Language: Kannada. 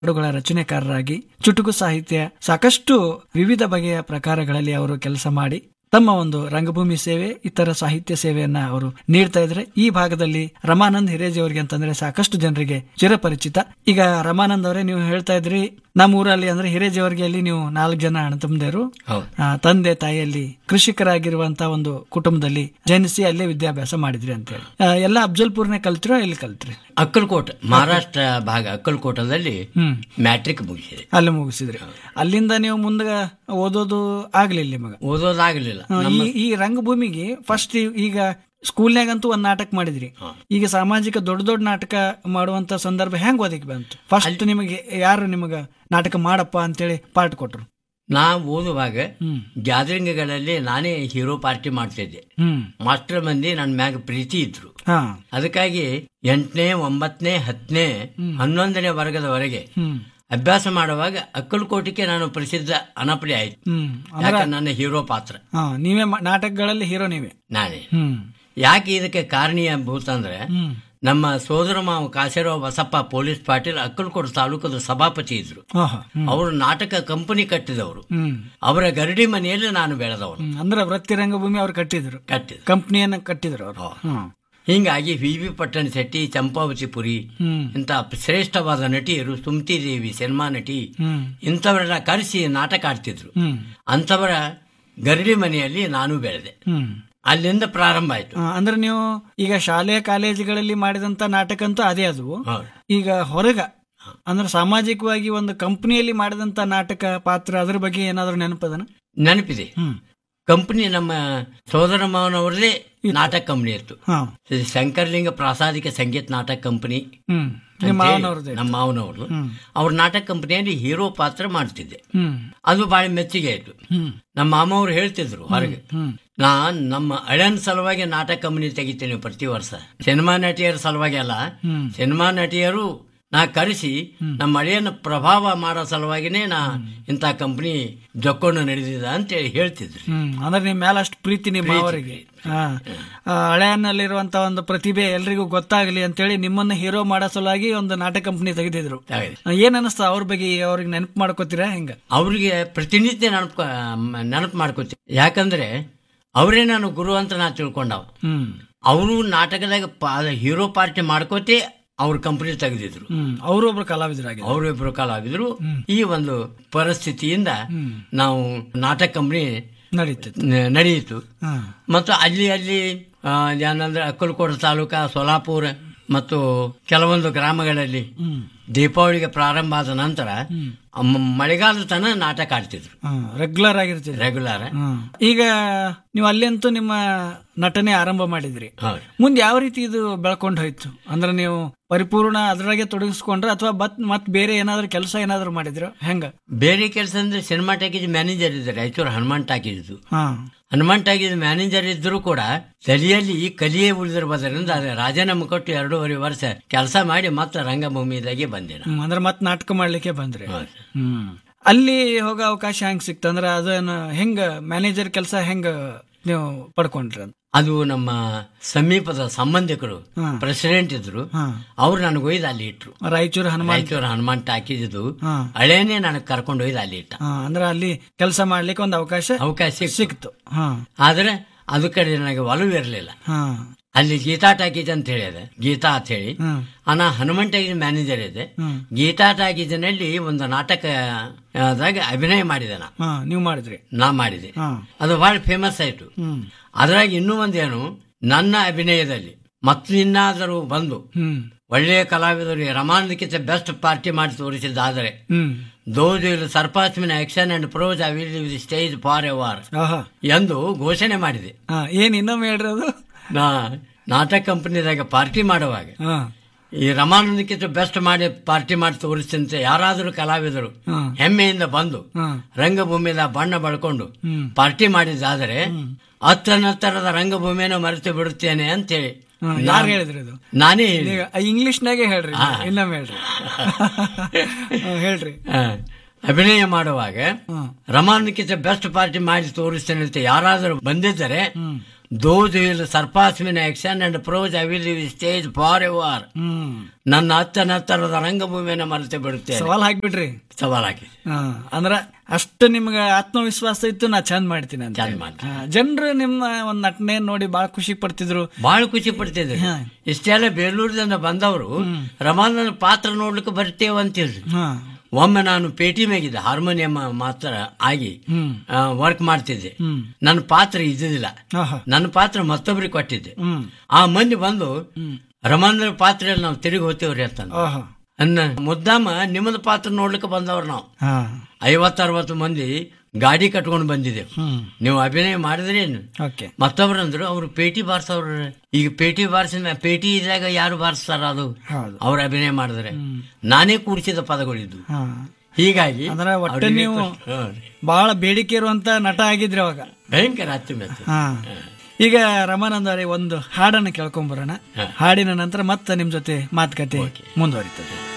ಹಾಡುಗಳ ರಚನೆಕಾರರಾಗಿ ಚುಟುಕು ಸಾಹಿತ್ಯ ಸಾಕಷ್ಟು ವಿವಿಧ ಬಗೆಯ ಪ್ರಕಾರಗಳಲ್ಲಿ ಅವರು ಕೆಲಸ ಮಾಡಿ ತಮ್ಮ ಒಂದು ರಂಗಭೂಮಿ ಸೇವೆ ಇತರ ಸಾಹಿತ್ಯ ಸೇವೆಯನ್ನ ಅವರು ನೀಡ್ತಾ ಇದ್ರೆ ಈ ಭಾಗದಲ್ಲಿ ರಮಾನಂದ್ ಹಿರೇಜಿ ಅವರಿಗೆ ಅಂತಂದ್ರೆ ಸಾಕಷ್ಟು ಜನರಿಗೆ ಚಿರಪರಿಚಿತ ಈಗ ರಮಾನಂದ್ ಅವರೇ ನೀವು ಹೇಳ್ತಾ ಇದ್ರಿ ನಮ್ಮ ಊರಲ್ಲಿ ಅಂದ್ರೆ ಹಿರೇಜಿ ಅವರಿಗೆ ಅಲ್ಲಿ ನೀವು ನಾಲ್ಕು ಜನ ಅಣ್ಣತಮ್ಮದೇರು ಹೌದು ಆ, ತಂದೆ ತಾಯಿಯಲ್ಲಿ ಕೃಷಿಕರಾಗಿರುವಂತ ಒಂದು ಕುಟುಂಬದಲ್ಲಿ ಜನಿಸಿ ಅಲ್ಲೇ ವಿದ್ಯಾಭ್ಯಾಸ ಮಾಡಿದ್ರಿ ಅಂತೇಳಿ ಆ, ಎಲ್ಲ ಅಫ್ಜಲ್ಪುರ್ನೇ ಕಲ್ತ್ರೋ ಎಲ್ಲಿ ಕಲ್ತ್ರಿ ಅಕ್ಕಲ್ಕೋಟ್ ಮಹಾರಾಷ್ಟ್ರ ಭಾಗ ಅಕ್ಕಲ್ಕೋಟದಲ್ಲಿ ಹ್ಮ್ ಮ್ಯಾಟ್ರಿಕ್ ಮುಗಿಸಿದೆ ಅಲ್ಲಿ ಮುಗಿಸಿದ್ರಿ ಅಲ್ಲಿಂದ ನೀವು ಮುಂದೆ ಓದೋದು ಆಗ್ಲಿಲ್ಲ ನಿಮಗ ಓದೋದಾಗಲಿಲ್ಲ ಆ, ಈ ಈ ರಂಗಭೂಮಿಗೆ ಫಸ್ಟ್ ಈಗ ಸ್ಕೂಲ್ನಾಗಂತೂ ಒಂದ್ ನಾಟಕ ಮಾಡಿದ್ರಿ ಈಗ ಸಾಮಾಜಿಕ ದೊಡ್ಡ ದೊಡ್ಡ ನಾಟಕ ಮಾಡುವಂತ ಸಂದರ್ಭ ಹೆಂಗ್ ಓದಿಕ್ ಬಂತು ಫಸ್ಟ್ ನಿಮಗೆ ಯಾರು ನಿಮಗ ನಾಟಕ ಮಾಡಪ್ಪ ಅಂತೇಳಿ ಪಾರ್ಟ್ ಕೊಟ್ರು ನಾ ಓದುವಾಗ ಹ್ಮ್ ಗ್ಯಾದರಿಂಗ್ಗಳಲ್ಲಿ ನಾನೇ ಹೀರೋ ಪಾರ್ಟಿ ಮಾಡ್ತಿದ್ದೆ ಹ್ಮ್ ಮಾಸ್ಟರ್ ಮಂದಿ ನನ್ನ ಮ್ಯಾಗ ಪ್ರೀತಿ ಇದ್ರು ಹಾ ಅದಕ್ಕಾಗಿ ಎಂಟನೇ ಒಂಬತ್ತನೇ ಹತ್ತನೇ ಹನ್ನೊಂದನೇ ವರ್ಗದವರೆಗೆ ಹ್ಮ್ ಅಭ್ಯಾಸ ಮಾಡುವಾಗ ಅಕ್ಕಲ್ಕೋಟಿಗೆ ನಾನು ಪ್ರಸಿದ್ಧ ಅನಪಡಿ ಆಯ್ತು ಹ್ಮ್ ಯಾಕೆ ನನ್ನ ಹೀರೋ ಪಾತ್ರ ಹಾ ನೀವೇ ಮಾ- ನಾಟಕಗಳಲ್ಲಿ ಹೀರೋ ನೀವೇ ನಾನೇ ಹ್ಮ್ ಯಾಕೆ ಇದಕ್ಕೆ ಕಾರಣೀಭೂತ ಅಂದ್ರೆ ಹ್ಮ್ ನಮ್ಮ ಸೋದರ ಮಾವ ಕಾಶಿರಾವ್ ಬಸಪ್ಪ ಪೊಲೀಸ್ ಪಾಟೀಲ್ ಅಕ್ಕಲ್ಕೋಟ್ ತಾಲೂಕದ ಸಭಾಪತಿ ಇದ್ರು ಹಾ ಹಾ ಹ್ಮ್ ಅವರು ನಾಟಕ ಕಂಪನಿ ಕಟ್ಟಿದವರು ಹ್ಮ್ ಅವರ ಗರಡಿ ಮನೆಯಲ್ಲಿ ನಾನು ಬೆಳೆದವನು ಹ್ಮ್. ಅಂದ್ರೆ ವೃತ್ತಿ ರಂಗಭೂಮಿ ಅವ್ರು ಕಟ್ಟಿದ್ರು ಕಟ್ಟಿದ ಕಂಪ್ನಿಯನ್ನ ಕಟ್ಟಿದ್ರು ಅವರು ಹ್ಮ್ ಹಿಂಗಾಗಿ ವಿ ವಿ ಪಟ್ಟಣ ಶೆಟ್ಟಿ ಚಂಪಾವತಿ ಪುರಿ ಹ್ಮ್ ಇಂಥ ಶ್ರೇಷ್ಠವಾದ ನಟಿಯರು ಸುಮ್ತಿ ದೇವಿ ಸಿನಿಮಾ ನಟಿ ಹ್ಮ್ ಇಂಥವರೆಲ್ಲ ಕರೆಸಿ ನಾಟಕ ಆಡ್ತಿದ್ರು ಹ್ಮ್ ಅಂಥವರ ಗರಡಿ ಮನೆಯಲ್ಲಿ ನಾನು ಬೆಳೆದೆ ಹ್ಮ್ ಅಲ್ಲಿಂದ ಪ್ರಾರಂಭ ಆಯ್ತು ಆ, ಅಂದ್ರೆ ನೀವು ಈಗ ಶಾಲೆ ಕಾಲೇಜುಗಳಲ್ಲಿ ಮಾಡಿದಂತ ನಾಟಕ ಅಂತೂ ಅದೇ ಅದು ಹೌದು ಈಗ ಹೊರಗ ಅಂದ್ರೆ ಸಾಮಾಜಿಕವಾಗಿ ಒಂದು ಕಂಪನಿಯಲ್ಲಿ ಮಾಡಿದಂತ ನಾಟಕ ಪಾತ್ರ ಅದ್ರ ಬಗ್ಗೆ ಏನಾದ್ರು ನೆನಪದನ ನೆನಪಿದೆ ಹ್ಮ್ ಕಂಪನಿ ನಮ್ಮ ಸೋದರ ಮಾವನವ್ರದೇ ನಾಟಕ ಕಂಪನಿ ಇತ್ತು ಹಾ ಶಂಕರ್ಲಿಂಗ ಪ್ರಾಸಾದಿಕ ಸಂಗೀತ ನಾಟಕ ಕಂಪನಿ ಹ್ಮ್ ನಿಮ್ಮ ಮಾವನವ್ರದ್ದು ನಮ್ಮ ಮಾವನವ್ರದ್ದು ಹ್ಮ್ ಅವ್ರ ನಾಟಕ ಕಂಪನಿಯಲ್ಲಿ ಹೀರೋ ಪಾತ್ರ ಮಾಡ್ತಿದ್ದೆ ಹ್ಮ್ ಅದು ಬಹಳ ಮೆಚ್ಚುಗೆ ಆಯ್ತು ಹ್ಮ್ ನಮ್ಮ ಮಾಮವ್ರು ಹೇಳ್ತಿದ್ರು ಹೊರಗೆ ಹ್ಮ್ ನಾನ್ ನಮ್ಮ ಅಳನ್ ಸಲುವಾಗಿ ನಾಟಕ ಕಂಪನಿ ತೆಗಿತೀನಿ ಪ್ರತಿ ವರ್ಷ ಸಿನಿಮಾ ನಟಿಯರ ಸಲುವಾಗಿ ಅಲ್ಲ ಹ್ಮ್ ಸಿನಿಮಾ ನಟಿಯರು ನಾ ಕರೆಸಿ ನಮ್ಮ ಅಳಿಯನ ಪ್ರಭಾವ ಮಾಡೋ ಸಲುವಾಗಿನೇ ನಾ ಇಂಥ ಕಂಪನಿ ಜೊಕ್ಕೊಂಡು ನಡೆದಿದ ಅಂತೇಳಿ ಹೇಳ್ತಿದ್ರು ಹ್ಮ್ ಅಂದ್ರೆ ನಿಮ್ ಮೇಲೆ ಅಷ್ಟು ಪ್ರೀತಿ ನಿಮ್ಮ ಅವರಿಗೆ ಹಾ ಆ, ಹಳೆಯನ್ನಲ್ಲಿರುವಂತ ಒಂದು ಪ್ರತಿಭೆ ಎಲ್ರಿಗೂ ಗೊತ್ತಾಗ್ಲಿ ಅಂತೇಳಿ ನಿಮ್ಮನ್ನ ಹೀರೋ ಮಾಡೋ ಸಲುವಾಗಿ ಒಂದು ನಾಟಕ ಕಂಪನಿ ತೆಗೆದಿದ್ರು ಹಾಗೆ. ಆ, ಏನ್ ಅನಿಸ್ತಾ ಅವ್ರ ಬಗ್ಗೆ ಅವ್ರಿಗೆ ನೆನಪು ಮಾಡ್ಕೋತೀರಾ ಹೆಂಗ ಅವ್ರಿಗೆ ಪ್ರತಿನಿತ್ಯ ನೆನಪು ನೆನಪು ಮಾಡ್ಕೋತೀನಿ ಯಾಕಂದ್ರೆ ಅವರೇ ನಾನು ಗುರು ಅಂತ ನಾ ತಿಳ್ಕೊಂಡವ ಹ್ಮ್ ಅವರು ನಾಟಕದಾಗ ಪಾ- ಹೀರೋ ಪಾರ್ಟಿ ಮಾಡ್ಕೋತಿ ಅವ್ರ ಕಂಪನಿ ತೆಗೆದಿದ್ರು ಹ್ಮ್ ಅವರು ಒಬ್ರು ಕಲಾವಿದರಾಗಿದ್ರು ಅವರಿಬ್ಬರು ಕಲಾವಿದರು ಈ ಒಂದು ಪರಿಸ್ಥಿತಿಯಿಂದ ನಾವು ನಾಟಕ ಕಂಪನಿ ನಡೀತೈತಿ ನಡೆಯಿತು ಹಾ ಮತ್ತು ಅಲ್ಲಿ ಅಲ್ಲಿ ಆ, ಏನಂದ್ರೆ ಅಕ್ಕಲಕೋಟೆ ತಾಲೂಕ ಸೋಲಾಪುರ ಮತ್ತು ಕೆಲವೊಂದು ಗ್ರಾಮಗಳಲ್ಲಿ ಹ್ಮ್ ದೀಪಾವಳಿಗೆ ಪ್ರಾರಂಭ ಆದ ನಂತರ ಮ- ಮಳೆಗಾಲದ ತನ ನಾಟಕ ಆಡ್ತಿದ್ರು ರೆಗ್ಯುಲರ್ ಆಗಿರ್ತಿದ್ರು ರೆಗ್ಯುಲರ್ ಹ್ಮ್. ಈಗ ನೀವು ಅಲ್ಲಂತೂ ನಿಮ್ಮ ನಟನೆ ಆರಂಭ ಮಾಡಿದ್ರಿ ಹೌದು ಮುಂದೆ ಯಾವ ರೀತಿ ಇದು ಬೆಳ್ಕೊಂಡು ಹೋಯ್ತು ಅಂದ್ರೆ ನೀವು ಪರಿಪೂರ್ಣ ಅದ್ರಾಗೆ ತೊಡಗಿಸ್ಕೊಂಡ್ರ ಅಥವಾ ಬತ್ ಮತ್ ಬೇರೆ ಏನಾದ್ರು ಕೆಲಸ ಏನಾದ್ರು ಮಾಡಿದ್ರ ಹೆಂಗ ಬೇರೆ ಕೆಲಸ ಅಂದ್ರೆ ಸಿನಿಮಾ ಟಾಕೀಸ್ ಮ್ಯಾನೇಜರ್ ಇದ್ದಾರೆ ರಾಯಚೂರು ಹನುಮಾನ್ ಟಾಕೀಸ್ ಹಾ ಹನುಮಾನ್ ಟಾಕೀಸ್ ಮ್ಯಾನೇಜರ್ ಇದ್ದರೂ ಕೂಡ ತಲೆಯಲ್ಲಿ ಕಲಿಯೇ ಉಳಿದಿರ್ಬೋದರಿಂದ ಅದೇ ರಾಜೀನಾಮೆ ಕೊಟ್ಟು ಎರಡೂವರೆ ವರ್ಷ ಕೆಲಸ ಮಾಡಿ ಮತ್ತೆ ರಂಗಭೂಮಿದಾಗೆ ಬಂದೆ ನಾನು. ಹ್ಮ್, ಅಂದ್ರೆ ಮತ್ ನಾಟಕ ಮಾಡ್ಲಿಕ್ಕೆ ಬಂದ್ರಿ ಹೌದು. ಹ್ಮ್ ಅಲ್ಲಿ ಹೋಗೋ ಅವಕಾಶ ಹೆಂಗ್ ಸಿಕ್ತ ಅಂದ್ರೆ ಅದನ್ನ ಹೆಂಗ ಮ್ಯಾನೇಜರ್ ಕೆಲಸ ಹೆಂಗ ನೀವು ಪಡ್ಕೊಂಡ್ರಿ ಅಂತ ಅದು ನಮ್ಮ ಸಮೀಪದ ಸಂಬಂಧಿಕರು ಹಾ. ಪ್ರೆಸಿಡೆಂಟ್ ಇದ್ರು ಹಾ ಅವ್ರು ನನಗೆ ಒಯ್ದು ಅಲ್ಲಿ ಇಟ್ರು ರಾಯಚೂರು ಹನುಮಾನ್ ರಾಯಚೂರು ಹನುಮಾನ್ ಟಾಕೀಸ್ ಹಾ ಹಳೇನೆ ನನಗೆ ಕರ್ಕೊಂಡು ಒಯ್ದು ಅಲ್ಲಿ ಇಟ್ಟ ಹಾ ಅಂದ್ರೆ ಅಲ್ಲಿ ಕೆಲಸ ಮಾಡ್ಲಿಕ್ಕೆ ಒಂದು ಅವಕಾಶ ಅವಕಾಶ ಸಿಕ್ತು. ಸಿಕ್ತು ಹಾ ಆದ್ರೆ ಅದು ಕಡೆ ನನಗೆ ಒಲವು ಇರಲಿಲ್ಲ ಹಾ ಅಲ್ಲಿ ಗೀತಾ ಟಾಕೀಸ್ ಅಂತ ಹೇಳಿದೆ ಗೀತಾ ಅಂತ ಹೇಳಿ ಹ್ಮ್ ಅನಾ ಹನುಮನ್ ಟಾಕೀಸ್ ಮ್ಯಾನೇಜರ್ ಇದೆ ಹ್ಮ್ ಗೀತಾ ಟಾಕೀಸ್ನಲ್ಲಿ ಒಂದು ನಾಟಕ ಆದಾಗ ಅಭಿನಯ ಮಾಡಿದೆ ನಾ ಹಾ ನೀವು ಮಾಡಿದ್ರಿ ನಾ ಮಾಡಿದೆ ಹಾ ಅದು ಬಹಳ ಫೇಮಸ್ ಆಯ್ತು ಹ್ಮ್ ಅದ್ರಾಗ ಇನ್ನೂ ಒಂದೇನು ನನ್ನ ಅಭಿನಯದಲ್ಲಿ ಮತ್ತಿನ್ನಾದರೂ ಬಂದು ಹ್ಮ್ ಒಳ್ಳೆಯ ಕಲಾವಿದರು ರಮಾನಂದಕ್ಕಿಂತ ಬೆಸ್ಟ್ ಪಾರ್ಟಿ ಮಾಡಿ ತೋರಿಸಿದ್ದಾದರೆ hmm those will surpass mine action and prose I will will stage for ever ಆಹಾ ಎಂದು ಘೋಷಣೆ ಮಾಡಿದೆ ಹಾ ಏನ್ ಇನ್ನೊಮ್ಮೆ ಹೇಳ್ರಿ ಅದು ನಾ ನಾಟಕ ಕಂಪನಿದಾಗ ಪಾರ್ಟಿ ಮಾಡುವಾಗ ಹಾ ಈ ರಮಾನಂದಕ್ಕಿಂತ ಬೆಸ್ಟ್ ಮಾಡಿ ಪಾರ್ಟಿ ಮಾಡಿ ತೋರಿಸ್ತಂತೆ ಯಾರಾದರೂ ಕಲಾವಿದರು ಹಾ ಹೆಮ್ಮೆಯಿಂದ ಬಂದು ಹಾ ರಂಗಭೂಮಿದ ಬಣ್ಣ ಬಳ್ಕೊಂಡು ಹ್ಮ್ ಪಾರ್ಟಿ ಮಾಡಿದ್ದಾದರೆ ಹತ್ತನತ್ತರದ ರಂಗಭೂಮಿಯನ್ನು ಮರೆತು ಬಿಡುತ್ತೇನೆ ಅಂತೇಳಿ ಹಾ, ಯಾರು ಹೇಳಿದ್ರಿ ಇದು ನಾನೇ ಹೇಳಿ ಈಗ ಇಂಗ್ಲಿಷ್ನಾಗೆ ಹೇಳ್ರಿ ಇನ್ನೊಮ್ಮೆ ಹೇಳ್ರಿ ಹಾ, ಹೇಳ್ರಿ ಆ, ಅಭಿನಯ ಮಾಡುವಾಗ ಹಾ ರಮಾನಕ್ಕಿಂತ ಬೆಸ್ಟ್ ಪಾರ್ಟಿ ಮಾಡಿ ತೋರಿಸ್ತೇನೆ ಅಂತ ಯಾರಾದರೂ ಬಂದಿದ್ದರೆ hmm those will surpass mine action and prose I will stage for ever hmm ನನ್ನ ಹತ್ತನ ಹತ್ತರದ ರಂಗಭೂಮಿಯನ್ನು ಮರೆತು ಬಿಡುತ್ತೇನೆ ಸವಾಲ್ ಹಾಕ್ಬಿಡ್ರಿ ಸವಾಲ್ ಹಾಕಿ ಹಾ ಅಂದ್ರ ಅಷ್ಟು ನಿಮ್ಗೆ ಆತ್ಮವಿಶ್ವಾಸ ಇತ್ತು ನಾ ಚಂದ ಮಾಡ್ತೀನಿ ಅಂತ ಚಂದ ಮಾಡ್ತೀನಿ. ಜನರು ನಿಮ್ಮ ಒಂದ್ ನಟನೆ ನೋಡಿ ಬಹಳ ಖುಷಿ ಪಡ್ತಿದ್ರು ಬಹಳ ಖುಷಿ ಪಡ್ತಿದ್ರು ಹಾ. ಇಷ್ಟೆಲ್ಲ ಬೇಲೂರದಿಂದ ಬಂದವರು ರಮಾನನ ಪಾತ್ರ ನೋಡ್ಲಿಕ್ಕೆ ಬರ್ತೇವೆ ಅಂತಿದ್ರು ಹಾ ಒಮ್ಮೆ ನಾನು ಪೇಟಿ ಮೇಗಿದ್ದೆ ಹಾರ್ಮೋನಿಯಂ ಮಾತ್ರ ಆಗಿ ಹ್ಮ್ ವರ್ಕ್ ಮಾಡ್ತಿದ್ದೆ ಹ್ಮ್ ನನ್ನ ಪಾತ್ರ ಇದ್ದಿದ್ದಿಲ್ಲ ಆಹಾ. ನನ್ನ ಪಾತ್ರ ಮತ್ತೊಬ್ಬರಿಗೆ ಕೊಟ್ಟಿದ್ದೆ ಹ್ಮ್ ಆ ಮಂದಿ ಬಂದು ಹ್ಮ್ ರಮಾನನ ಪಾತ್ರೆಯಲ್ಲಿ ನಾವು ತಿರುಗಿ ಹೋಗ್ತೇವ್ರಿ ಅಂತ ಆಹಾ. ಅನ್ನ ಮುದ್ದಾಮ ನಿಮ್ಮದ ಪಾತ್ರ ನೋಡ್ಲಿಕ್ಕೆ ಬಂದವ್ರು ನಾವು ಹಾ ಐವತ್ತರವತ್ತು ಮಂದಿ ಗಾಡಿ ಕಟ್ಕೊಂಡು ಬಂದಿದ್ದೆವು ಹ್ಮ್ ನೀವು ಅಭಿನಯ ಮಾಡಿದ್ರೇನು ಓಕೆ ಮತ್ತೊಬ್ರಂದ್ರು ಅವ್ರು ಪೇಟಿ ಬಾರ್ಸವ್ರ ಈಗ ಪೇಟಿ ಬಾರ್ಸಿದ ಪೇಟಿ ಇದ್ದಾಗ ಯಾರು ಬಾರಿಸ್ತಾರ ಅದು ಹೌದು ಅವ್ರ ಅಭಿನಯ ಮಾಡಿದ್ರೆ ನಾನೇ ಕೂಡಿಸಿದ ಪದಗಳಿದ್ದು ಹಾ ಹೀಗಾಗಿ ಅಂದ್ರೆ ಒಟ್ಟೆ ಅವ್ರಿಗೆ ನೀವು ಕೊಟ್ಟು- ಹಾ ರೀ. ಬಹಳ ಬೇಡಿಕೆ ಇರುವಂತ ನಟ ಆಗಿದ್ರಿ ಅವಾಗ ಭಯಂಕರ ಅಚ್ಚುಮೆಚ್ಚು ಹಾ ಈಗ ರಮಾನಂದ ಅವರೇ ಒಂದು ಹಾಡನ್ನು ಕೇಳ್ಕೊಂಬರೋಣ ಹಾಡಿನ ನಂತರ ಮತ್ತೆ ನಿಮ್ ಜೊತೆ ಮಾತುಕತೆ ಮುಂದುವರಿತದೆ